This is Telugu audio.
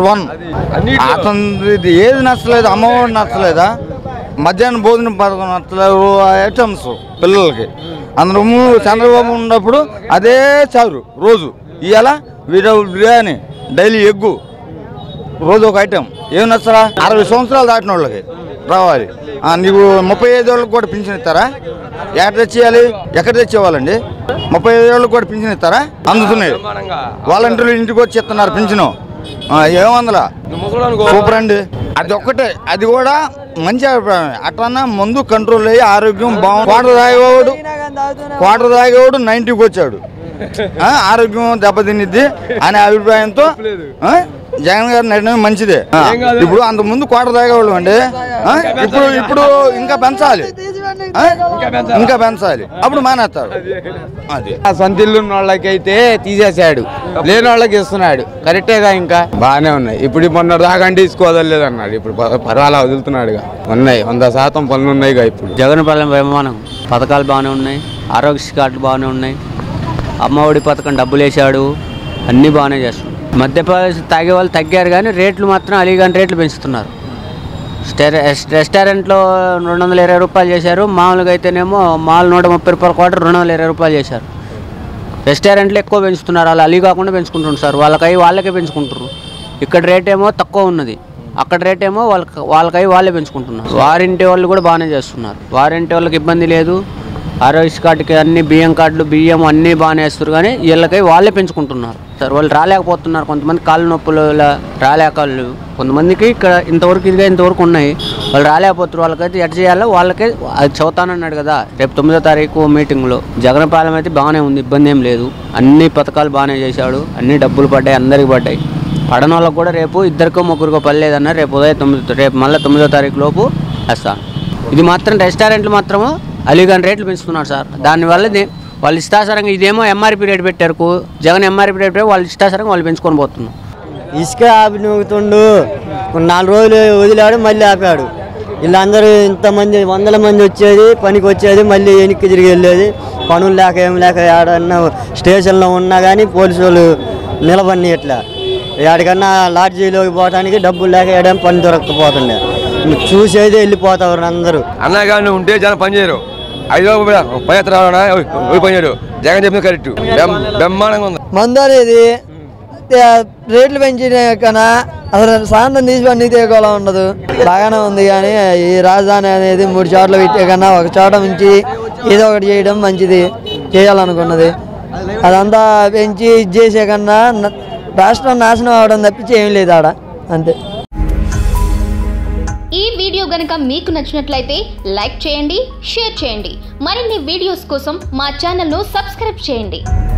నెంబర్ వన్ అతను ఏది నచ్చలేదు అమ్మఒడి నచ్చలేదా మధ్యాహ్నం భోజనం పథకం నచ్చలేదు ఐటమ్స్ పిల్లలకి అందరూ చంద్రబాబు ఉన్నప్పుడు అదే చారు రోజు ఇవాళ వితౌట్ బిర్యానీ డైలీ ఎగ్గు రోజు ఒక ఐటెం ఏం నచ్చరా అరవై సంవత్సరాలు దాటిన వాళ్ళకి రావాలి ఆ, నీకు ముప్పై ఐదు వాళ్ళకి కూడా పింఛన్ ఇస్తారా ఎక్కడ తెచ్చేయాలి ఎక్కడ తెచ్చేవాళ్ళండి ముప్పై ఐదు వాళ్ళకి కూడా పింఛన్ ఇస్తారా అందుతున్నాయి వాలంటీర్లు ఇంటికి వచ్చి ఇస్తున్నారు పింఛను ఆ, ఏమందలా సూపర్ అండి అది ఒక్కటే అది కూడా మంచి అభిప్రాయం అట్లన్నా ముందు కంట్రోల్ అయ్యి ఆరోగ్యం బాగుంది క్వార్టర్ తాగేవాడు క్వార్టర్ తాగేవాడు నైంటీకి వచ్చాడు ఆ, ఆరోగ్యం దెబ్బతినిద్ది అనే అభిప్రాయంతో ఆ, జగన్ గారి నిర్ణయం మంచిదే ఆ, ఇప్పుడు అంత ముందు క్వార్టర్ తాగేవాళ్ళు అండి ఆ, ఇప్పుడు ఇప్పుడు ఇంకా పెంచాలి ఆ, ఇంకా పెంచాలి అప్పుడు మానేస్తారు అది ఆ సొంత ఇల్లు ఉన్న వాళ్ళకైతే తీసేశాడు లేని వాళ్ళకి ఇస్తున్నాడు కరెక్టేగా ఇంకా బాగానే ఉన్నాయి ఇప్పుడు మొన్న దాకా అంటే తీసుకోవదలేదు అన్నాడు ఇప్పుడు ప- పర్వాలా వదులుతున్నాడుగా ఉన్నాయి వంద శాతం పనులు ఉన్నాయిగా ఇప్పుడు జగన్ పాలన విమానం పథకాలు బాగానే ఉన్నాయి ఆరోగ్య కార్డులు బాగానే ఉన్నాయి అమ్మఒడి పథకం డబ్బులు వేసాడు అన్నీ బాగానే చేస్తున్నాడు మధ్యప్రదేశ్ తాగే వాళ్ళు తగ్గారు కానీ రేట్లు మాత్రం అలీగాని రేట్లు పెంచుతున్నారు స్టెర- రెస్టారెంట్లో రెండు వందల ఇరవై రూపాయలు చేశారు మామూలుగా అయితేనేమో మామూలు నూట ముప్పై రూపాయల క్వార్టర్ రెండు వందల ఇరవై రూపాయలు చేశారు రెస్టారెంట్లు ఎక్కువ పెంచుతున్నారు వాళ్ళు అలీ కాకుండా పెంచుకుంటున్నారు సార్ వాళ్ళకై వాళ్ళకే పెంచుకుంటారు ఇక్కడ రేట్ ఏమో తక్కువ ఉన్నది అక్కడ రేట్ ఏమో వాళ్ళకి వాళ్ళకై వాళ్ళే పెంచుకుంటున్నారు వారింటి వాళ్ళు కూడా బాగానే చేస్తున్నారు వారింటి వాళ్ళకి ఇబ్బంది లేదు ఆరోగ్య కార్డుకి అన్ని బియ్యం కార్డులు బియ్యం అన్నీ బాగానే వేస్తారు కానీ వీళ్ళకై వాళ్ళే పెంచుకుంటున్నారు సార్ వాళ్ళు రాలేకపోతున్నారు కొంతమంది కాళ్ళు నొప్పులు ఇలా రాలేక వాళ్ళు కొంతమందికి ఇక్కడ ఇంతవరకు ఇదిగా ఇంతవరకు ఉన్నాయి వాళ్ళు రాలేకపోతున్నారు వాళ్ళకైతే ఎట్ చేయాలో వాళ్ళకే అది చదువుతానన్నాడు కదా రేపు తొమ్మిదో తారీఖు మీటింగ్లో జగన్ పాలన అయితే బాగానే ఉంది ఇబ్బంది ఏం లేదు అన్ని పథకాలు బాగానే చేశాడు అన్ని డబ్బులు పడ్డాయి అందరికి పడ్డాయి పడని వాళ్ళకి కూడా రేపు ఇద్దరికో ముగ్గురికో పర్లేదన్న రేపు ఉదయం తొమ్మిది రేపు మళ్ళీ తొమ్మిదో తారీఖు లోపు వేస్తాను ఇది మాత్రం రెస్టారెంట్లు మాత్రము అలీగాన్ రేట్లు పెంచుతున్నారు సార్ దానివల్ల ఇది- వాళ్ళు ఇష్టాసరంగా ఇదేమో ఎంఆర్పీ రేట్ పెట్టారు కు- జగన్ ఎంఆర్పీ రేట్ పెట్టి వాళ్ళు ఇష్టాసరంగా వాళ్ళు పెంచుకొని పోతున్నారు ఇసుక ఆపి నూగుతుండు కొన్ని నాలుగు రోజులు వదిలాడు మళ్ళీ ఆపాడు వీళ్ళందరూ ఇంతమంది వందల మంది వచ్చేది పనికి వచ్చేది మళ్ళీ వెనక్కి తిరిగి వెళ్ళేది పనులు లేక ఏం లేక ఏడన్నా స్టేషన్లో ఉన్నా కానీ పోలీసు వాళ్ళు నిలబడి ఇట్లా ఎక్కడికన్నా లాడ్జీలోకి పోవడానికి డబ్బులు లేక ఏడేం పని దొరకకపోతుండే చూసేది వెళ్ళిపోతారు అందరూ అన్నగాని ఉంటే జనం పని చేయరు ఐదో పని ఎత్తరావడా పని చేయరు జగన్ చెప్పిన కరెక్ట్ బ్రహ్మాండంగా ఉంది మందు అనేది ఆ, రేట్లు పెంచిన కన్నా అసలు సాయంత్రం తీసి అన్ని తీయకోలా ఉండదు బాగానే ఉంది కానీ ఈ రాజధాని అనేది మూడు చోట్ల పెట్టే కన్నా ఒక చోట నుంచి ఏదో ఒకటి చేయడం మంచిది చేయాలనుకున్నది అదంతా పెంచి ఇది చేసే కన్నా న- రాష్ట్రం నాశనం అవడం తప్పించి ఏం లేదు ఆడ అంతే ఈ వీడియో గనుక మీకు నచ్చినట్లయితే లైక్ చేయండి షేర్ చేయండి మరిన్ని వీడియోస్ కోసం మా ఛానల్ను సబ్స్క్రైబ్ చేయండి